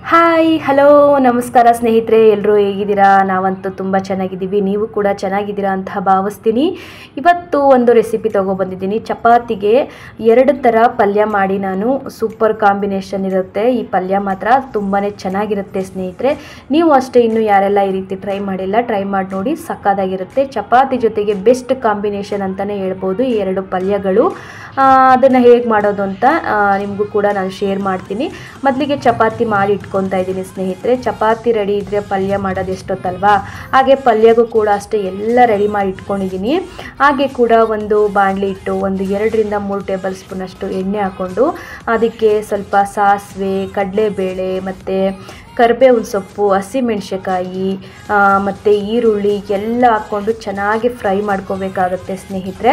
hi hello ನಮಸ್ಕಾರ ಸ್ನೇಹಿತರೆ ಎಲ್ಲರೂ ಹೇಗಿದ್ದೀರಾ ನಾವಂತೂ ತುಂಬ ಚೆನ್ನಾಗಿದ್ದೀವಿ ನೀವು ಕೂಡ ಚೆನ್ನಾಗಿದ್ದೀರಾ ಅಂತ ಭಾವಿಸ್ತೀನಿ ಇವತ್ತು ಒಂದು ರೆಸಿಪಿ ತೊಗೊಬಂದಿದ್ದೀನಿ ಚಪಾತಿಗೆ ಎರಡು ಥರ ಪಲ್ಯ ಮಾಡಿ ನಾನು ಸೂಪರ್ ಕಾಂಬಿನೇಷನ್ ಇರುತ್ತೆ ಈ ಪಲ್ಯ ಮಾತ್ರ ತುಂಬಾ ಚೆನ್ನಾಗಿರುತ್ತೆ ಸ್ನೇಹಿತರೆ ನೀವು ಅಷ್ಟೇ ಇನ್ನೂ ಯಾರೆಲ್ಲ ಈ ರೀತಿ ಟ್ರೈ ಮಾಡಿಲ್ಲ ಟ್ರೈ ಮಾಡಿ ನೋಡಿ ಸಕ್ಕದಾಗಿರುತ್ತೆ ಚಪಾತಿ ಜೊತೆಗೆ ಬೆಸ್ಟ್ ಕಾಂಬಿನೇಷನ್ ಅಂತಲೇ ಹೇಳ್ಬೋದು ಈ ಎರಡು ಪಲ್ಯಗಳು ಅದನ್ನು ಹೇಗೆ ಮಾಡೋದು ಅಂತ ನಿಮಗೂ ಕೂಡ ನಾನು ಶೇರ್ ಮಾಡ್ತೀನಿ ಮೊದಲಿಗೆ ಚಪಾತಿ ಮಾಡಿ ಇಟ್ಕೊತಾ ಇದ್ದೀನಿ ಸ್ನೇಹಿತರೆ ಚಪಾತಿ ರೆಡಿ ಇದ್ದರೆ ಪಲ್ಯ ಮಾಡೋದು ಎಷ್ಟೊತ್ತಲ್ವಾ ಹಾಗೆ ಪಲ್ಯಗೂ ಕೂಡ ಅಷ್ಟೇ ಎಲ್ಲ ರೆಡಿ ಮಾಡಿ ಇಟ್ಕೊಂಡಿದ್ದೀನಿ ಹಾಗೆ ಕೂಡ ಒಂದು ಬಾಣಲಿ ಇಟ್ಟು ಒಂದು ಎರಡರಿಂದ ಮೂರು ಟೇಬಲ್ ಸ್ಪೂನಷ್ಟು ಎಣ್ಣೆ ಹಾಕ್ಕೊಂಡು ಅದಕ್ಕೆ ಸ್ವಲ್ಪ ಸಾಸಿವೆ ಕಡಲೆಬೇಳೆ ಮತ್ತು ಕರಿಬೇವಿನ ಸೊಪ್ಪು ಹಸಿಮೆಣ್ಸಿಕಾಯಿ ಮತ್ತು ಈರುಳ್ಳಿ ಎಲ್ಲ ಹಾಕ್ಕೊಂಡು ಚೆನ್ನಾಗಿ ಫ್ರೈ ಮಾಡ್ಕೋಬೇಕಾಗತ್ತೆ ಸ್ನೇಹಿತರೆ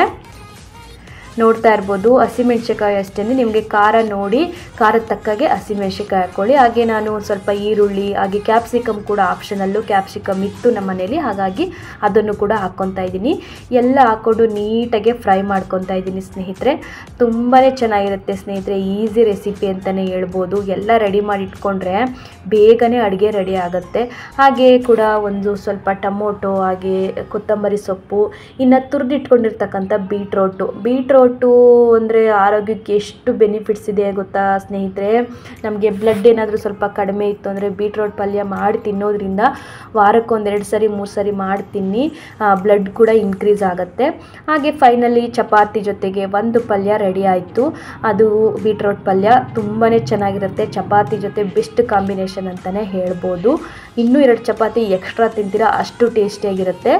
ನೋಡ್ತಾ ಇರ್ಬೋದು ಹಸಿಮೆಣ್ಸಿಕಾಯಿ ಅಷ್ಟೇ ನಿಮಗೆ ಖಾರ ನೋಡಿ ಖಾರದ ತಕ್ಕಾಗೆ ಹಸಿಮೆಣ್ಸಿಕಾಯಿ ಹಾಕ್ಕೊಳ್ಳಿ ಹಾಗೆ ನಾನು ಸ್ವಲ್ಪ ಈರುಳ್ಳಿ ಹಾಗೆ ಕ್ಯಾಪ್ಸಿಕಮ್ ಕೂಡ ಆಪ್ಷನಲ್ಲು ಕ್ಯಾಪ್ಸಿಕಮ್ ಇತ್ತು ನಮ್ಮ ಮನೇಲಿ ಹಾಗಾಗಿ ಅದನ್ನು ಕೂಡ ಹಾಕ್ಕೊತಾ ಇದ್ದೀನಿ ಎಲ್ಲ ಹಾಕ್ಕೊಂಡು ನೀಟಾಗಿ ಫ್ರೈ ಮಾಡ್ಕೊತಾ ಇದ್ದೀನಿ ಸ್ನೇಹಿತರೆ ತುಂಬಾ ಚೆನ್ನಾಗಿರುತ್ತೆ ಸ್ನೇಹಿತರೆ ಈಸಿ ರೆಸಿಪಿ ಅಂತಲೇ ಹೇಳ್ಬೋದು ಎಲ್ಲ ರೆಡಿ ಮಾಡಿ ಇಟ್ಕೊಂಡ್ರೆ ಬೇಗನೆ ಅಡುಗೆ ರೆಡಿ ಆಗುತ್ತೆ ಹಾಗೆ ಕೂಡ ಒಂದು ಸ್ವಲ್ಪ ಟೊಮೊಟೊ ಹಾಗೆ ಕೊತ್ತಂಬರಿ ಸೊಪ್ಪು ಇನ್ನು ತುರಿದಿಟ್ಕೊಂಡಿರ್ತಕ್ಕಂಥ ಬೀಟ್ರೋಟು ಬೀಟ್ರೋಟು ಅಂದರೆ ಆರೋಗ್ಯಕ್ಕೆ ಎಷ್ಟು ಬೆನಿಫಿಟ್ಸ್ ಇದೆ ಗೊತ್ತಾ ಸ್ನೇಹಿತರೆ ನಮಗೆ ಬ್ಲಡ್ ಏನಾದರೂ ಸ್ವಲ್ಪ ಕಡಿಮೆ ಇತ್ತು ಅಂದರೆ ಬೀಟ್ರೋಟ್ ಪಲ್ಯ ಮಾಡಿ ತಿನ್ನೋದ್ರಿಂದ ವಾರಕ್ಕೆ ಒಂದೆರಡು ಸರಿ ಮೂರು ಸರಿ ಮಾಡಿ ತಿನ್ನಿ ಬ್ಲಡ್ ಕೂಡ ಇನ್ಕ್ರೀಸ್ ಆಗುತ್ತೆ ಹಾಗೆ ಫೈನಲಿ ಚಪಾತಿ ಜೊತೆಗೆ ಒಂದು ಪಲ್ಯ ರೆಡಿ ಆಯಿತು ಅದು ಬೀಟ್ರೋಟ್ ಪಲ್ಯ ತುಂಬಾ ಚೆನ್ನಾಗಿರುತ್ತೆ ಚಪಾತಿ ಜೊತೆ ಬೆಸ್ಟ್ ಕಾಂಬಿನೇಷನ್ ಅಂತಲೇ ಹೇಳ್ಬೋದು ಇನ್ನೂ ಎರಡು ಚಪಾತಿ ಎಕ್ಸ್ಟ್ರಾ ತಿಂತೀರಾ ಅಷ್ಟು ಟೇಸ್ಟಿಯಾಗಿರುತ್ತೆ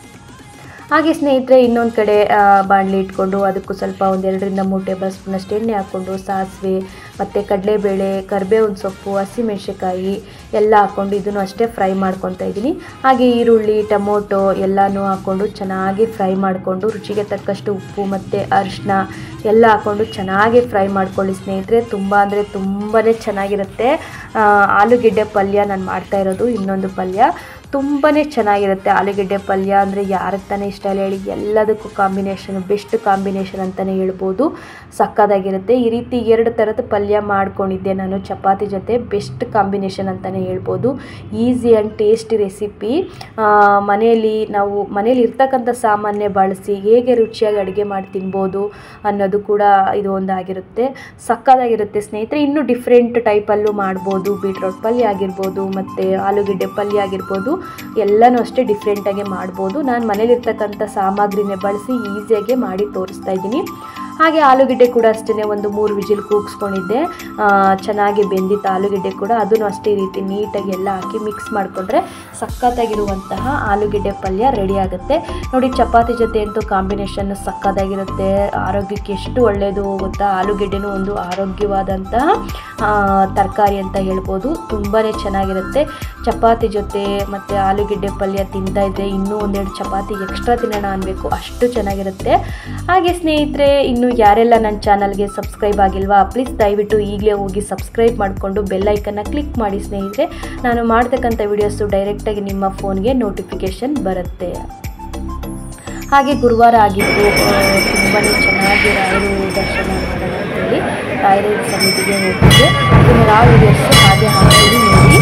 ಹಾಗೆ ಸ್ನೇಹಿತರೆ ಇನ್ನೊಂದು ಕಡೆ ಬಾಣಲಿ ಇಟ್ಕೊಂಡು ಅದಕ್ಕೂ ಸ್ವಲ್ಪ ಒಂದೆರಡರಿಂದ ಮೂರು ಟೇಬಲ್ ಸ್ಪೂನಷ್ಟು ಎಣ್ಣೆ ಹಾಕ್ಕೊಂಡು ಸಾಸಿವೆ ಮತ್ತು ಕಡಲೆಬೇಳೆ ಕರಿಬೇವಿನ ಸೊಪ್ಪು ಹಸಿಮೆಣ್ಸಿಕಾಯಿ ಎಲ್ಲ ಹಾಕ್ಕೊಂಡು ಇದನ್ನು ಅಷ್ಟೇ ಫ್ರೈ ಮಾಡ್ಕೊತಾ ಇದ್ದೀನಿ ಹಾಗೆ ಈರುಳ್ಳಿ ಟೊಮೊಟೊ ಎಲ್ಲನೂ ಹಾಕ್ಕೊಂಡು ಚೆನ್ನಾಗಿ ಫ್ರೈ ಮಾಡಿಕೊಂಡು ರುಚಿಗೆ ತಕ್ಕಷ್ಟು ಉಪ್ಪು ಮತ್ತು ಅರಿಶಿನ ಎಲ್ಲ ಹಾಕ್ಕೊಂಡು ಚೆನ್ನಾಗಿ ಫ್ರೈ ಮಾಡ್ಕೊಳ್ಳಿ ಸ್ನೇಹಿತರೆ ತುಂಬ ಅಂದರೆ ತುಂಬಾ ಚೆನ್ನಾಗಿರುತ್ತೆ ಆಲೂಗೆಡ್ಡೆ ಪಲ್ಯ ನಾನು ಮಾಡ್ತಾ ಇರೋದು ಇನ್ನೊಂದು ಪಲ್ಯ ತುಂಬಾ ಚೆನ್ನಾಗಿರುತ್ತೆ ಆಲೂಗೆಡ್ಡೆ ಪಲ್ಯ ಅಂದರೆ ಯಾರಿಗೆ ತಾನೇ ಇಷ್ಟ ಇಲ್ಲ ಹೇಳಿ ಎಲ್ಲದಕ್ಕೂ ಕಾಂಬಿನೇಷನ್ ಬೆಸ್ಟ್ ಕಾಂಬಿನೇಷನ್ ಅಂತಲೇ ಹೇಳ್ಬೋದು ಸಕ್ಕದಾಗಿರುತ್ತೆ ಈ ರೀತಿ ಎರಡು ಥರದ ಪಲ್ಯ ಮಾಡ್ಕೊಂಡಿದ್ದೆ ನಾನು ಚಪಾತಿ ಜೊತೆ ಬೆಸ್ಟ್ ಕಾಂಬಿನೇಷನ್ ಅಂತಲೇ ಹೇಳ್ಬೋದು ಈಸಿ ಆ್ಯಂಡ್ ಟೇಸ್ಟಿ ರೆಸಿಪಿ ಮನೆಯಲ್ಲಿ ನಾವು ಮನೇಲಿ ಇರ್ತಕ್ಕಂಥ ಸಾಮಾನ್ಯ ಬಳಸಿ ಹೇಗೆ ರುಚಿಯಾಗಿ ಅಡುಗೆ ಮಾಡಿ ತಿನ್ಬೋದು ಅನ್ನೋದು ಕೂಡ ಇದು ಒಂದಾಗಿರುತ್ತೆ ಸಕ್ಕದಾಗಿರುತ್ತೆ ಸ್ನೇಹಿತರೆ ಇನ್ನೂ ಡಿಫ್ರೆಂಟ್ ಟೈಪಲ್ಲೂ ಮಾಡ್ಬೋದು ಬೀಟ್ರೋಟ್ ಪಲ್ಯ ಆಗಿರ್ಬೋದು ಮತ್ತು ಆಲೂಗೆಡ್ಡೆ ಪಲ್ಯ ಆಗಿರ್ಬೋದು ಎಲ್ಲನೂ ಅಷ್ಟೇ ಡಿಫ್ರೆಂಟಾಗಿ ಮಾಡ್ಬೋದು ನಾನು ಮನೇಲಿರ್ತಕ್ಕಂಥ ಸಾಮಗ್ರಿನೇ ಬಳಸಿ ಈಸಿಯಾಗಿ ಮಾಡಿ ತೋರಿಸ್ತಾ ಇದ್ದೀನಿ ಹಾಗೆ ಆಲೂಗೆಡ್ಡೆ ಕೂಡ ಅಷ್ಟೇ ಒಂದು ಮೂರು ವಿಜಿಲ್ ಕೂಗಿಸ್ಕೊಂಡಿದ್ದೆ ಚೆನ್ನಾಗಿ ಬೆಂದಿತ್ತು ಆಲೂಗೆಡ್ಡೆ ಕೂಡ ಅದನ್ನು ಅಷ್ಟೇ ಈ ರೀತಿ ನೀಟಾಗಿ ಎಲ್ಲ ಹಾಕಿ ಮಿಕ್ಸ್ ಮಾಡಿಕೊಂಡ್ರೆ ಸಕ್ಕತ್ತಾಗಿರುವಂತಹ ಆಲೂಗೆಡ್ಡೆ ಪಲ್ಯ ರೆಡಿ ಆಗುತ್ತೆ ನೋಡಿ ಚಪಾತಿ ಜೊತೆ ಅಂತೂ ಕಾಂಬಿನೇಷನ್ ಸಕ್ಕತ್ತಾಗಿರುತ್ತೆ ಆರೋಗ್ಯಕ್ಕೆ ಎಷ್ಟು ಒಳ್ಳೆಯದು ಗೊತ್ತಾ ಆಲೂಗೆಡ್ಡೆನೂ ಒಂದು ಆರೋಗ್ಯವಾದಂತಹ ತರಕಾರಿ ಅಂತ ಹೇಳ್ಬೋದು ತುಂಬಾ ಚೆನ್ನಾಗಿರುತ್ತೆ ಚಪಾತಿ ಜೊತೆ ಮತ್ತು ಆಲೂಗೆಡ್ಡೆ ಪಲ್ಯ ತಿಂತಾ ಇದ್ದರೆ ಇನ್ನೂ ಒಂದೆರಡು ಚಪಾತಿ ಎಕ್ಸ್ಟ್ರಾ ತಿನ್ನೋಣ ಅನ್ಬೇಕು ಅಷ್ಟು ಚೆನ್ನಾಗಿರುತ್ತೆ ಹಾಗೆ ಸ್ನೇಹಿತರೆ ಇನ್ನು ಯಾರೆಲ್ಲ ನನ್ನ ಚಾನಲ್ಗೆ ಸಬ್ಸ್ಕ್ರೈಬ್ ಆಗಿಲ್ವಾ ಪ್ಲೀಸ್ ದಯವಿಟ್ಟು ಈಗಲೇ ಹೋಗಿ ಸಬ್ಸ್ಕ್ರೈಬ್ ಮಾಡಿಕೊಂಡು ಬೆಲ್ಲೈಕನ್ನ ಕ್ಲಿಕ್ ಮಾಡಿ ಸ್ನೇಹಿತರೆ ನಾನು ಮಾಡ್ತಕ್ಕಂಥ ವಿಡಿಯೋಸು ಡೈರೆಕ್ಟಾಗಿ ನಿಮ್ಮ ಫೋನ್ಗೆ ನೋಟಿಫಿಕೇಷನ್ ಬರುತ್ತೆ ಹಾಗೆ ಗುರುವಾರ ಆಗಿದ್ದು ತುಂಬಾ ಚೆನ್ನಾಗಿ ರಾಯರು ದರ್ಶನ ಮಾಡೋಣ ಅಂತೇಳಿ ರಾಯರ ಸಮಿತಿಗೆ ಹೋಗ್ತಿದ್ದೆ ಇದನ್ನು ಆ ವಿಡಿಯೋಸು ಹಾಗೆ ಹಾಕ್ತೀನಿ ನೋಡಿ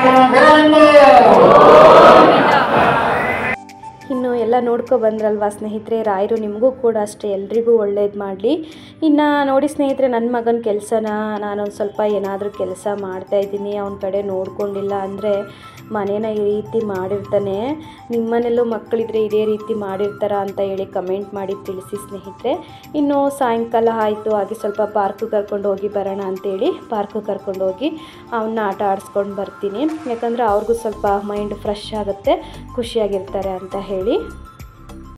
ಇನ್ನು ಎಲ್ಲ ನೋಡ್ಕೊ ಬಂದ್ರಲ್ವಾ ಸ್ನೇಹಿತರೆ ರಾಯರು ನಿಮಗೂ ಕೂಡ ಅಷ್ಟೇ ಎಲ್ರಿಗೂ ಒಳ್ಳೇದು ಮಾಡಲಿ ಇನ್ನು ನೋಡಿ ಸ್ನೇಹಿತರೆ ನನ್ನ ಮಗನ ಕೆಲಸನ ನಾನೊಂದು ಸ್ವಲ್ಪ ಏನಾದರೂ ಕೆಲಸ ಮಾಡ್ತಾಯಿದ್ದೀನಿ ಅವನ ಕಡೆ ನೋಡ್ಕೊಂಡಿಲ್ಲ ಅಂದರೆ ಮನೇನ ಈ ರೀತಿ ಮಾಡಿರ್ತಾನೆ ನಿಮ್ಮನೇಲೂ ಮಕ್ಕಳಿದ್ರೆ ಇದೇ ರೀತಿ ಮಾಡಿರ್ತಾರ ಅಂತ ಹೇಳಿ ಕಮೆಂಟ್ ಮಾಡಿ ತಿಳಿಸಿ ಸ್ನೇಹಿತರೆ ಇನ್ನು ಸಾಯಂಕಾಲ ಆಯಿತು ಹಾಗೆ ಸ್ವಲ್ಪ ಪಾರ್ಕು ಕರ್ಕೊಂಡು ಹೋಗಿ ಬರೋಣ ಅಂತೇಳಿ ಪಾರ್ಕು ಕರ್ಕೊಂಡು ಹೋಗಿ ಅವನ್ನ ಆಟ ಆಡಿಸ್ಕೊಂಡು ಬರ್ತೀನಿ ಯಾಕಂದರೆ ಅವ್ರಿಗೂ ಸ್ವಲ್ಪ ಮೈಂಡ್ ಫ್ರೆಶ್ ಆಗುತ್ತೆ ಖುಷಿಯಾಗಿರ್ತಾರೆ ಅಂತ ಹೇಳಿ